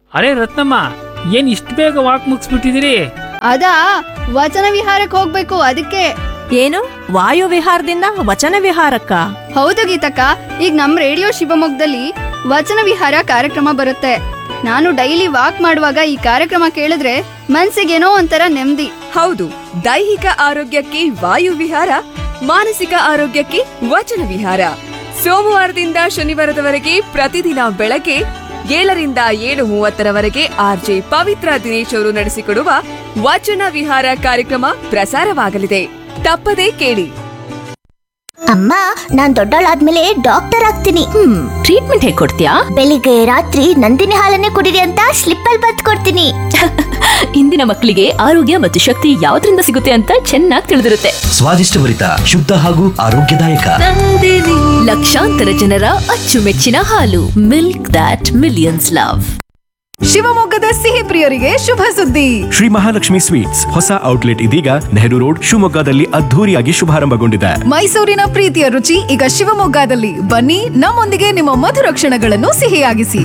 ಅರೆ ರತ್ನಮ್ಮ ಏನ್ ಇಷ್ಟು ಬೇಗ ವಾಕ್ ಮುಗಿಸ್ಬಿಟ್ಟಿದ್ದೀರಿ ಅದಾ ವಚನ ವಿಹಾರಕ್ಕೆ ಹೋಗ್ಬೇಕು ಅದಕ್ಕೆ ಏನು ವಾಯು ವಿಹಾರದಿಂದ ವಚನ ವಿಹಾರಕ್ಕ ಹೌದು ಗೀತಕ್ಕ ಈಗ ನಮ್ ರೇಡಿಯೋ ಶಿವಮೊಗ್ಗದಲ್ಲಿ ವಚನ ವಿಹಾರ ಕಾರ್ಯಕ್ರಮ ಬರುತ್ತೆ ನಾನು ಡೈಲಿ ವಾಕ್ ಮಾಡುವಾಗ ಈ ಕಾರ್ಯಕ್ರಮ ಕೇಳಿದ್ರೆ ಮನ್ಸಿಗೇನೋ ಒಂಥರ ನೆಮ್ಮದಿ ಹೌದು ದೈಹಿಕ ಆರೋಗ್ಯಕ್ಕೆ ವಾಯು ವಿಹಾರ ಮಾನಸಿಕ ಆರೋಗ್ಯಕ್ಕೆ ವಚನ ವಿಹಾರ ಸೋಮವಾರದಿಂದ ಶನಿವಾರದವರೆಗೆ ಪ್ರತಿದಿನ ಬೆಳಗ್ಗೆ ಏಳರಿಂದ ಏಳು ಮೂವತ್ತರವರೆಗೆ ಆರ್ಜೆ ಪವಿತ್ರ ದಿನೇಶ್ ಅವರು ನಡೆಸಿಕೊಡುವ ವಚನ ವಿಹಾರ ಕಾರ್ಯಕ್ರಮ ಪ್ರಸಾರವಾಗಲಿದೆ ತಪ್ಪದೇ ಕೇಳಿ ಅಮ್ಮ ನಾನ್ ದೊಡ್ಡವಳಾದ್ಮೇಲೆ ಡಾಕ್ಟರ್ ಆಗ್ತೀನಿ ಹ್ಮ್ ಟ್ರೀಟ್ಮೆಂಟ್ ಹೇಗ್ ಕೊಡ್ತೀಯಾ ಬೆಳಿಗ್ಗೆ ರಾತ್ರಿ ನಂದಿನಿ ಹಾಲನ್ನೇ ಕುಡಿರಿ ಅಂತ ಸ್ಲಿಪ್ ಅಲ್ಲಿ ಬತ್ ಕೊಡ್ತೀನಿ ಇಂದಿನ ಮಕ್ಕಳಿಗೆ ಆರೋಗ್ಯ ಮತ್ತು ಶಕ್ತಿ ಯಾವ್ದ್ರಿಂದ ಸಿಗುತ್ತೆ ಅಂತ ಚೆನ್ನಾಗಿ ತಿಳಿದಿರುತ್ತೆ ಸ್ವಾದಿಷ್ಟಭರಿತ ಶುದ್ಧ ಹಾಗೂ ಆರೋಗ್ಯದಾಯಕ ಲಕ್ಷಾಂತರ ಜನರ ಅಚ್ಚುಮೆಚ್ಚಿನ ಹಾಲು ಮಿಲ್ಕ್ ದಾಟ್ ಮಿಲಿಯನ್ಸ್ ಲವ್ ಶಿವಮೊಗ್ಗದ ಸಿಹಿ ಪ್ರಿಯರಿಗೆ ಶುಭ ಸುದ್ದಿ ಶ್ರೀ ಮಹಾಲಕ್ಷ್ಮಿ ಸ್ವೀಟ್ಸ್ ಹೊಸ ಔಟ್ಲೆಟ್ ಇದೀಗ ನೆಹರು ರೋಡ್ ಶಿವಮೊಗ್ಗದಲ್ಲಿ ಅದ್ಧೂರಿಯಾಗಿ ಶುಭಾರಂಭಗೊಂಡಿದೆ ಮೈಸೂರಿನ ಪ್ರೀತಿಯ ರುಚಿ ಈಗ ಶಿವಮೊಗ್ಗದಲ್ಲಿ ಬನ್ನಿ ನಮ್ಮೊಂದಿಗೆ ನಿಮ್ಮ ಮಧುರ ಕ್ಷಣಗಳನ್ನು ಸಿಹಿಯಾಗಿಸಿ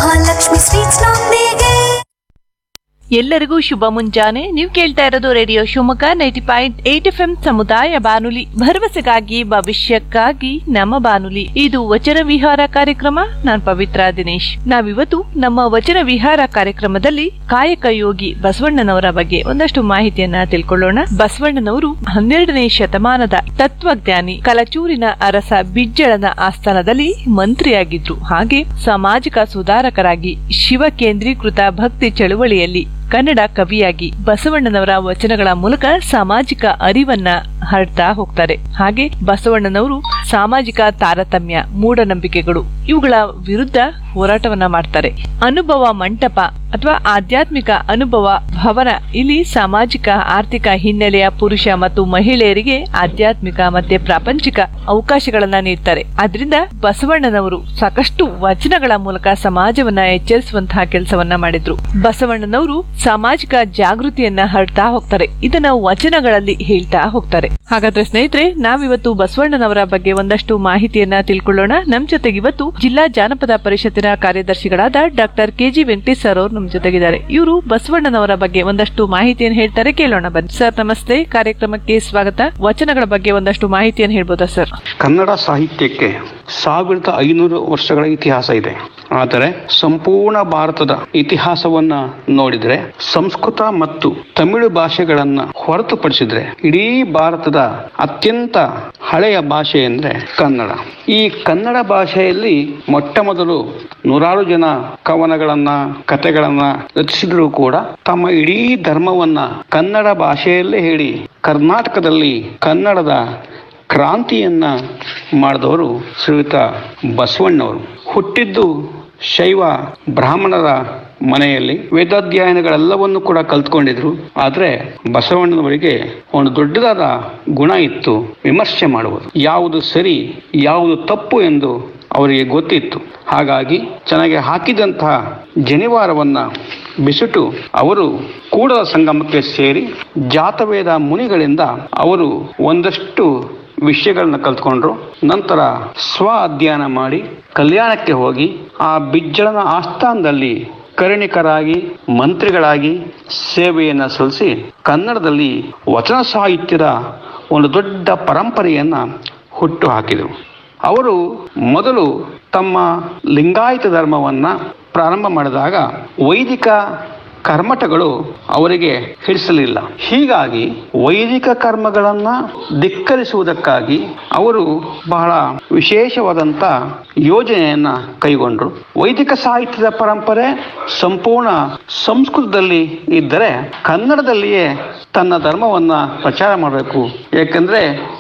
ಎಲ್ಲರಿಗೂ ಶುಭ ಮುಂಜಾನೆ ನೀವು ಕೇಳ್ತಾ ಇರೋದು radio Shivamogga ninety point eight F M ಸಮುದಾಯ ಬಾನುಲಿ ಭರವಸೆಗಾಗಿ ಭವಿಷ್ಯಕ್ಕಾಗಿ ನಮ್ಮ ಬಾನುಲಿ ಇದು ವಚನ ವಿಹಾರ ಕಾರ್ಯಕ್ರಮ ನಾನ್ ಪವಿತ್ರ ದಿನೇಶ್ ನಾವಿವತ್ತು ನಮ್ಮ ವಚನ ವಿಹಾರ ಕಾರ್ಯಕ್ರಮದಲ್ಲಿ ಕಾಯಕ ಯೋಗಿ ಬಸವಣ್ಣನವರ ಬಗ್ಗೆ ಒಂದಷ್ಟು ಮಾಹಿತಿಯನ್ನ ತಿಳ್ಕೊಳ್ಳೋಣ ಬಸವಣ್ಣನವರು ಹನ್ನೆರಡನೇ ಶತಮಾನದ ತತ್ವಜ್ಞಾನಿ ಕಲಚೂರಿನ ಅರಸ ಬಿಜ್ಜಳನ ಆಸ್ಥಾನದಲ್ಲಿ ಮಂತ್ರಿಯಾಗಿದ್ರು ಹಾಗೆ ಸಾಮಾಜಿಕ ಸುಧಾರಕರಾಗಿ ಶಿವ ಕೇಂದ್ರೀಕೃತ ಭಕ್ತಿ ಚಳುವಳಿಯಲ್ಲಿ ಕನ್ನಡ ಕವಿಯಾಗಿ ಬಸವಣ್ಣನವರ ವಚನಗಳ ಮೂಲಕ ಸಾಮಾಜಿಕ ಅರಿವನ್ನ ಹರಡ್ತಾ ಹೋಗ್ತಾರೆ ಹಾಗೆ ಬಸವಣ್ಣನವರು ಸಾಮಾಜಿಕ ತಾರತಮ್ಯ ಮೂಢನಂಬಿಕೆಗಳು ಇವುಗಳ ವಿರುದ್ಧ ಹೋರಾಟವನ್ನ ಮಾಡ್ತಾರೆ ಅನುಭವ ಮಂಟಪ ಅಥವಾ ಆಧ್ಯಾತ್ಮಿಕ ಅನುಭವ ಭವನ ಇಲ್ಲಿ ಸಾಮಾಜಿಕ ಆರ್ಥಿಕ ಹಿನ್ನೆಲೆಯ ಪುರುಷ ಮತ್ತು ಮಹಿಳೆಯರಿಗೆ ಆಧ್ಯಾತ್ಮಿಕ ಮತ್ತೆ ಪ್ರಾಪಂಚಿಕ ಅವಕಾಶಗಳನ್ನ ನೀಡ್ತಾರೆ ಅದರಿಂದ ಬಸವಣ್ಣನವರು ಸಾಕಷ್ಟು ವಚನಗಳ ಮೂಲಕ ಸಮಾಜವನ್ನ ಎಚ್ಚರಿಸುವಂತಹ ಕೆಲಸವನ್ನ ಮಾಡಿದ್ರು ಬಸವಣ್ಣನವರು ಸಾಮಾಜಿಕ ಜಾಗೃತಿಯನ್ನ ಹರಡ್ತಾ ಹೋಗ್ತಾರೆ ಇದನ್ನ ವಚನಗಳಲ್ಲಿ ಹೇಳ್ತಾ ಹೋಗ್ತಾರೆ ಹಾಗಾದ್ರೆ ಸ್ನೇಹಿತರೆ ನಾವಿವತ್ತು ಬಸವಣ್ಣನವರ ಬಗ್ಗೆ ಒಂದಷ್ಟು ಮಾಹಿತಿಯನ್ನ ತಿಳ್ಕೊಳ್ಳೋಣ ನಮ್ ಜೊತೆಗೆ ಇವತ್ತು ಜಿಲ್ಲಾ ಜಾನಪದ ಪರಿಷತ್ತಿನ ಕಾರ್ಯದರ್ಶಿಗಳಾದ ಡಾಕ್ಟರ್ ಕೆಜಿ ವೆಂಕಟೇಶ್ ಸರ್ ಅವರು ನಮ್ ಜೊತೆಗಿದ್ದಾರೆ ಇವರು ಬಸವಣ್ಣನವರ ಬಗ್ಗೆ ಒಂದಷ್ಟು ಮಾಹಿತಿಯನ್ನು ಹೇಳ್ತಾರೆ ಕೇಳೋಣ ಬನ್ನಿ ಸರ್ ನಮಸ್ತೆ ಕಾರ್ಯಕ್ರಮಕ್ಕೆ ಸ್ವಾಗತ ವಚನಗಳ ಬಗ್ಗೆ ಒಂದಷ್ಟು ಮಾಹಿತಿಯನ್ನು ಹೇಳ್ಬೋದಾ ಸರ್ ಕನ್ನಡ ಸಾಹಿತ್ಯಕ್ಕೆ ಸಾವಿರದ ಐನೂರು ವರ್ಷಗಳ ಇತಿಹಾಸ ಇದೆ ಆದರೆ ಸಂಪೂರ್ಣ ಭಾರತದ ಇತಿಹಾಸವನ್ನ ನೋಡಿದ್ರೆ ಸಂಸ್ಕೃತ ಮತ್ತು ತಮಿಳು ಭಾಷೆಗಳನ್ನ ಹೊರತುಪಡಿಸಿದ್ರೆ ಇಡೀ ಭಾರತದ ಅತ್ಯಂತ ಹಳೆಯ ಭಾಷೆ ಅಂದ್ರೆ ಕನ್ನಡ ಈ ಕನ್ನಡ ಭಾಷೆಯಲ್ಲಿ ಮೊಟ್ಟ ಮೊದಲು ನೂರಾರು ಜನ ಕವನಗಳನ್ನ ಕಥೆಗಳನ್ನ ರಚಿಸಿದ್ರು ಕೂಡ ತಮ್ಮ ಇಡೀ ಧರ್ಮವನ್ನ ಕನ್ನಡ ಭಾಷೆಯಲ್ಲೇ ಹೇಳಿ ಕರ್ನಾಟಕದಲ್ಲಿ ಕನ್ನಡದ ಕ್ರಾಂತಿಯನ್ನ ಮಾಡಿದವರು ಶ್ರೀಯುತ ಬಸವಣ್ಣವರು ಹುಟ್ಟಿದ್ದು ಶೈವ ಬ್ರಾಹ್ಮಣರ ಮನೆಯಲ್ಲಿ ವೇದಾಧ್ಯಯನಗಳೆಲ್ಲವನ್ನು ಕೂಡ ಕಲ್ತ್ಕೊಂಡಿದ್ರು ಆದ್ರೆ ಬಸವಣ್ಣನವರಿಗೆ ಒಂದು ದೊಡ್ಡದಾದ ಗುಣ ಇತ್ತು ವಿಮರ್ಶೆ ಮಾಡುವುದು ಯಾವುದು ಸರಿ ಯಾವುದು ತಪ್ಪು ಎಂದು ಅವರಿಗೆ ಗೊತ್ತಿತ್ತು ಹಾಗಾಗಿ ಚೆನ್ನಾಗಿ ಹಾಕಿದಂತಹ ಜನಿವಾರವನ್ನ ಬಿಸಿಟು ಅವರು ಕೂಡಲ ಸಂಗಮಕ್ಕೆ ಸೇರಿ ಜಾತವೇದ ಮುನಿಗಳಿಂದ ಅವರು ಒಂದಷ್ಟು ವಿಷಯಗಳನ್ನ ಕಲ್ತ್ಕೊಂಡ್ರು ನಂತರ ಸ್ವ ಅಧ್ಯಯನ ಮಾಡಿ ಕಲ್ಯಾಣಕ್ಕೆ ಹೋಗಿ ಆ ಬಿಜ್ಜಳನ ಆಸ್ಥಾನದಲ್ಲಿ ಕರುಣಿಕರಾಗಿ ಮಂತ್ರಿಗಳಾಗಿ ಸೇವೆಯನ್ನು ಸಲ್ಲಿಸಿ ಕನ್ನಡದಲ್ಲಿ ವಚನ ಸಾಹಿತ್ಯದ ಒಂದು ದೊಡ್ಡ ಪರಂಪರೆಯನ್ನ ಹುಟ್ಟು ಹಾಕಿದರು ಅವರು ಮೊದಲು ತಮ್ಮ ಲಿಂಗಾಯತ ಧರ್ಮವನ್ನ ಪ್ರಾರಂಭ ಮಾಡಿದಾಗ ವೈದಿಕ ಕರ್ಮಠಗಳು ಅವರಿಗೆ ಹಿಡಿಸಲಿಲ್ಲ ಹೀಗಾಗಿ ವೈದಿಕ ಕರ್ಮಗಳನ್ನ ಧಿಕ್ಕರಿಸುವುದಕ್ಕಾಗಿ ಅವರು ಬಹಳ ವಿಶೇಷವಾದಂತ ಯೋಜನೆಯನ್ನ ಕೈಗೊಂಡ್ರು ವೈದಿಕ ಸಾಹಿತ್ಯದ ಪರಂಪರೆ ಸಂಪೂರ್ಣ ಸಂಸ್ಕೃತದಲ್ಲಿ ಇದ್ದರೆ ಕನ್ನಡದಲ್ಲಿಯೇ ತನ್ನ ಧರ್ಮವನ್ನ ಪ್ರಚಾರ ಮಾಡಬೇಕು ಯಾಕಂದ್ರೆ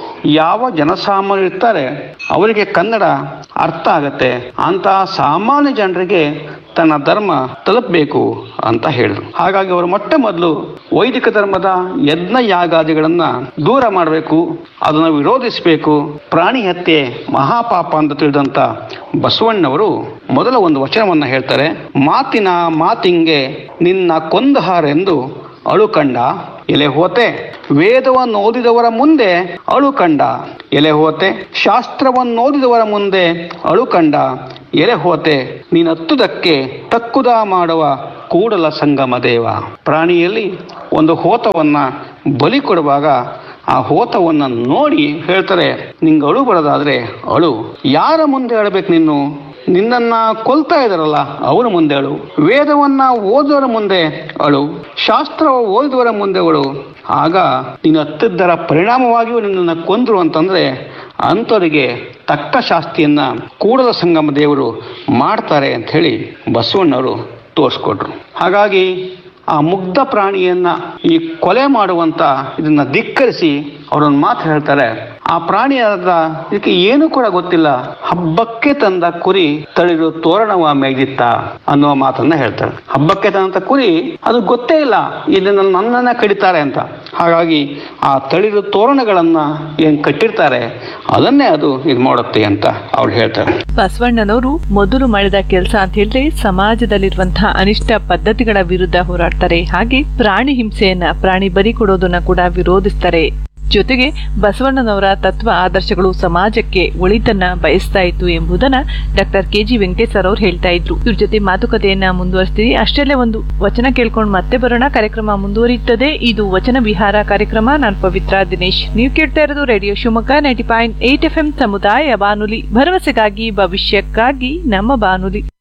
ಯಾವ ಜನಸಾಮಾನ್ಯರು ಇರ್ತಾರೆ ಅವರಿಗೆ ಕನ್ನಡ ಅರ್ಥ ಆಗತ್ತೆ ಅಂತಹ ಸಾಮಾನ್ಯ ಜನರಿಗೆ ತನ್ನ ಧರ್ಮ ತಲುಪಬೇಕು ಅಂತ ಹೇಳಿದ್ರು ಹಾಗಾಗಿ ಅವರು ಮೊಟ್ಟ ಮೊದಲು ವೈದಿಕ ಧರ್ಮದ ಯಜ್ಞ ಯಾಗಾದಿಗಳನ್ನ ದೂರ ಮಾಡಬೇಕು ಅದನ್ನು ವಿರೋಧಿಸಬೇಕು ಪ್ರಾಣಿ ಹತ್ಯೆ ಮಹಾಪಾಪ ಅಂತ ತಿಳಿದಂತ ಬಸವಣ್ಣವರು ಮೊದಲ ಒಂದು ವಚನವನ್ನ ಹೇಳ್ತಾರೆ ಮಾತಿನ ಮಾತಿಂಗೆ ನಿನ್ನ ಕೊಂದಹಾರೆಂದು ಅಳುಕಂಡ ಎಲೆ ಹೋತೆ ವೇದವನ್ನು ಓದಿದವರ ಮುಂದೆ ಅಳುಕಂಡ ಎಲೆ ಹೋತೆ ಶಾಸ್ತ್ರವನ್ನು ಓದಿದವರ ಮುಂದೆ ಅಳುಕಂಡ ಎಲೆ ಹೋತೆ ನೀನತ್ತುದಕ್ಕೆ ತಕ್ಕುದ ಮಾಡುವ ಕೂಡಲ ಸಂಗಮ ದೇವ ಪ್ರಾಣಿಯಲ್ಲಿ ಒಂದು ಹೋತವನ್ನ ಬಲಿ ಕೊಡುವಾಗ ಆ ಹೋತವನ್ನ ನೋಡಿ ಹೇಳ್ತಾರೆ ನಿಂಗೆ ಅಳು ಬರೋದಾದ್ರೆ ಅಳು ಯಾರ ಮುಂದೆ ಅಳಬೇಕು ನೀನು ನಿನ್ನನ್ನ ಕೊಲ್ತಾ ಇದಾರಲ್ಲ ಅವರ ಮುಂದೆ ಅಳು ವೇದವನ್ನ ಓದುವರ ಮುಂದೆ ಅಳು ಶಾಸ್ತ್ರ ಓದುವರ ಮುಂದೆ ಅಳು ಆಗ ನೀನು ಹತ್ತಿದ್ದರ ಪರಿಣಾಮವಾಗಿಯೂ ನಿನ್ನನ್ನು ಕೊಂದ್ರು ಅಂತಂದ್ರೆ ಅಂಥವರಿಗೆ ತಕ್ಕ ಶಾಸ್ತಿಯನ್ನ ಕೂಡಲ ಸಂಗಮ ದೇವರು ಮಾಡ್ತಾರೆ ಅಂತ ಹೇಳಿ ಬಸವಣ್ಣವರು ತೋರಿಸ್ಕೊಟ್ರು ಹಾಗಾಗಿ ಆ ಮುಗ್ಧ ಪ್ರಾಣಿಯನ್ನ ಈ ಕೊಲೆ ಮಾಡುವಂತ ಇದನ್ನ ಧಿಕ್ಕರಿಸಿ ಅವರೊಂದು ಮಾತು ಹೇಳ್ತಾರೆ ಆ ಪ್ರಾಣಿಯಾದ ಇದಕ್ಕೆ ಏನು ಕೂಡ ಗೊತ್ತಿಲ್ಲ ಹಬ್ಬಕ್ಕೆ ತಂದ ಕುರಿ ತಳಿರು ತೋರಣವ ಮೇಗಿತ್ತ ಅನ್ನುವ ಮಾತನ್ನ ಹೇಳ್ತಾರೆ ಹಬ್ಬಕ್ಕೆ ತಂದಂತ ಕುರಿ ಅದು ಗೊತ್ತೇ ಇಲ್ಲ ಇದನ್ನ ನನ್ನನ್ನ ಕಡಿತಾರೆ ಅಂತ ಹಾಗಾಗಿ ಆ ತಳಿರು ತೋರಣಗಳನ್ನ ಏನ್ ಕಟ್ಟಿರ್ತಾರೆ ಅದನ್ನೇ ಅದು ಇದು ಮಾಡುತ್ತೆ ಅಂತ ಅವ್ರು ಹೇಳ್ತಾರೆ ಬಸವಣ್ಣನವರು ಮೊದಲು ಮಾಡಿದ ಕೆಲಸ ಅಂತ ಹೇಳಿದ್ರೆ ಸಮಾಜದಲ್ಲಿರುವಂತಹ ಅನಿಷ್ಟ ಪದ್ಧತಿಗಳ ವಿರುದ್ಧ ಹೋರಾಡ್ತಾರೆ ಹಾಗೆ ಪ್ರಾಣಿ ಹಿಂಸೆಯನ್ನ ಪ್ರಾಣಿ ಬಲಿ ಕೊಡೋದನ್ನ ಕೂಡ ವಿರೋಧಿಸ್ತಾರೆ ಜೊತೆಗೆ ಬಸವಣ್ಣನವರ ತತ್ವ ಆದರ್ಶಗಳು ಸಮಾಜಕ್ಕೆ ಒಳಿತನ್ನ ಬಯಸ್ತಾ ಇತ್ತು ಎಂಬುದನ್ನ ಡಾಕ್ಟರ್ ಕೆ ಜಿ ವೆಂಕಟೇಶ್ ಅವರು ಹೇಳ್ತಾ ಇದ್ರು ಇವ್ರ ಜೊತೆ ಮಾತುಕತೆಯನ್ನ ಮುಂದುವರಿಸ್ತೀವಿ ಅಷ್ಟರಲ್ಲೇ ಒಂದು ವಚನ ಕೇಳ್ಕೊಂಡು ಮತ್ತೆ ಬರೋಣ ಕಾರ್ಯಕ್ರಮ ಮುಂದುವರಿಯುತ್ತದೆ ಇದು ವಚನ ವಿಹಾರ ಕಾರ್ಯಕ್ರಮ ನಾನು ಪವಿತ್ರ ದಿನೇಶ್ ನೀವು ಕೇಳ್ತಾ ಇರೋದು radio Shivamogga ninety point eight F M ಸಮುದಾಯ ಬಾನುಲಿ ಭರವಸೆಗಾಗಿ ಭವಿಷ್ಯಕ್ಕಾಗಿ ನಮ್ಮ ಬಾನುಲಿ